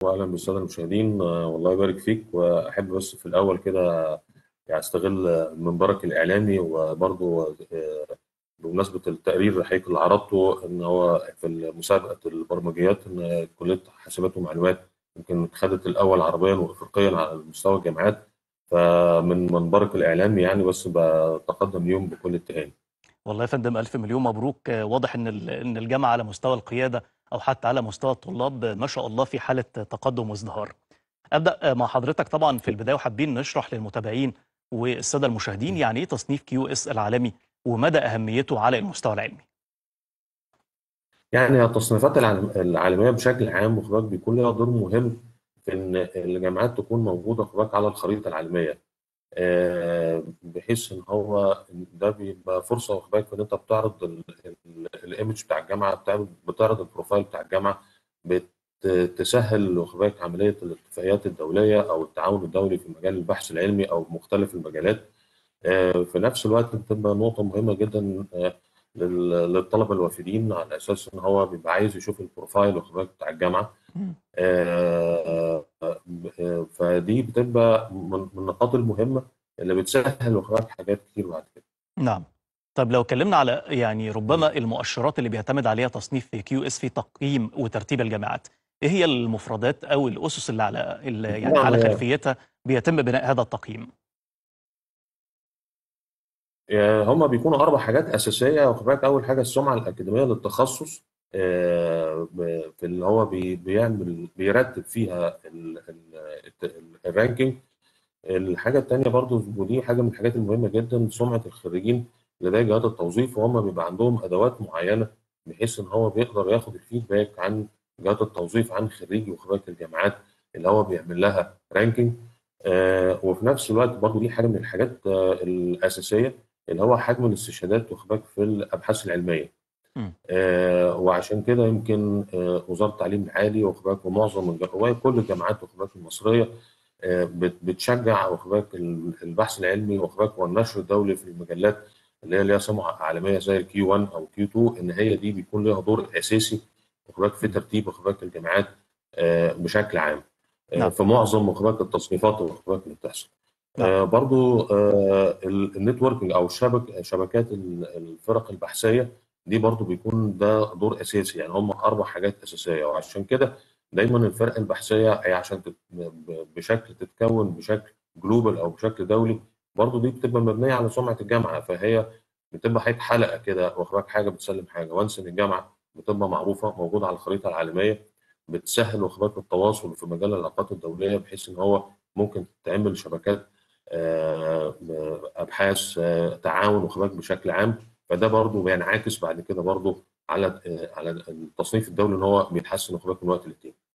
واهلا بالساده المشاهدين آه، والله يبارك فيك واحب بس في الاول كده يعني استغل منبرك الاعلامي وبرضه آه، بمناسبه التقرير الحقيقي اللي عرضته ان هو في مسابقه البرمجيات ان كليه حاسبات ومعلومات يمكن خدت الاول عربيا وافريقيا على مستوى الجامعات فمن منبرك الاعلامي يعني بس بتقدم اليوم بكل التهاني والله يا فندم ألف مليون مبروك آه، واضح إن ال- إن الجامعة على مستوى القيادة أو حتى على مستوى الطلاب آه، ما شاء الله في حالة تقدم وازدهار. أبدأ آه، مع حضرتك طبعا في البداية وحابين نشرح للمتابعين والسادة المشاهدين يعني إيه تصنيف كيو اس العالمي ومدى أهميته على المستوى العلمي. يعني التصنيفات العالم- العالميه بشكل عام وخباك بيكون لها دور مهم في ان الجامعات تكون موجوده خباك على الخريطه العالميه آه، بحيث ان هو ده بيبقى فرصه واخد في ان انت بتعرض ال- ال- الايمج بتاع الجامعه بتعرض بتعرض البروفايل بتاع الجامعه بتسهل واخد بالك عمليه الاتفاقيات الدوليه او التعاون الدولي في مجال البحث العلمي او مختلف المجالات آه، في نفس الوقت بتبقى نقطه مهمه جدا آه، لل- للطلبه الوافدين على اساس ان هو بيبقى عايز يشوف البروفايل واخد بالك بتاع الجامعه مم. آه، آه، فدي بتبقى من من النقاط المهمة اللي بتسهل وخلاك حاجات كتير بعد كده نعم. طيب لو اتكلمنا على يعني ربما المؤشرات اللي بيعتمد عليها تصنيف كيو اس في تقييم وترتيب الجامعات. إيه هي المفردات أو الأسس اللي على اللي يعني طبعا على آه، خلفيتها بيتم بناء هذا التقييم؟ آه، هما بيكونوا أربع حاجات أساسية واخد بالك أول حاجة السمعة الأكاديمية للتخصص آه، ب- في اللي هو بي- بيعمل بيرتب فيها ال- ال- الت- الرانكينج الحاجة التانية برضو ودي حاجة من الحاجات المهمة جدا سمعة الخريجين لدى جهات التوظيف وهم بيبقى عندهم أدوات معينة بحيث إن هو بيقدر ياخد الفيدباك عن جهات التوظيف عن خريجي وخريجات الجامعات اللي هو بيعمل لها رانكينج آه وفي نفس الوقت برضو دي حاجة من الحاجات آه الأساسية اللي هو حجم الاستشهادات وخباك في الأبحاث العلمية مم. آه وعشان كده يمكن آه وزارة التعليم العالي وخباك ومعظم الج- وكل الجامعات وخباك المصرية آه، بت- بتشجع واخباك البحث العلمي واخباك والنشر الدولي في المجلات اللي هي ليها سمعه عالميه زي الكيو 1 او كيو 2 ان هي دي بيكون لها دور اساسي واخباك في ترتيب واخباك الجامعات آه، بشكل عام آه، نعم في معظم واخباك التصنيفات واخباك اللي بتحصل نعم آه، برضو آه، ال- النتوركينج او الشبك شبكات ال- الفرق البحثيه دي برضو بيكون ده دور اساسي يعني هم اربع حاجات اساسيه وعشان كده دايما الفرق البحثيه هي عشان تت- ب- بشكل تتكون بشكل جلوبال او بشكل دولي برضو دي بتبقى مبنيه على سمعه الجامعه فهي بتبقى حاجه حلقه كده واخباك حاجه بتسلم حاجه وانس ان الجامعه بتبقى معروفه موجوده على الخريطه العالميه بتسهل واخباك التواصل في مجال العلاقات الدوليه بحيث ان هو ممكن تعمل شبكات آه، ابحاث آه، تعاون واخباك بشكل عام فده برضو بينعكس بعد كده برضو على آه، على التصنيف الدولي ان هو بيتحسن واخباك من وقت للتاني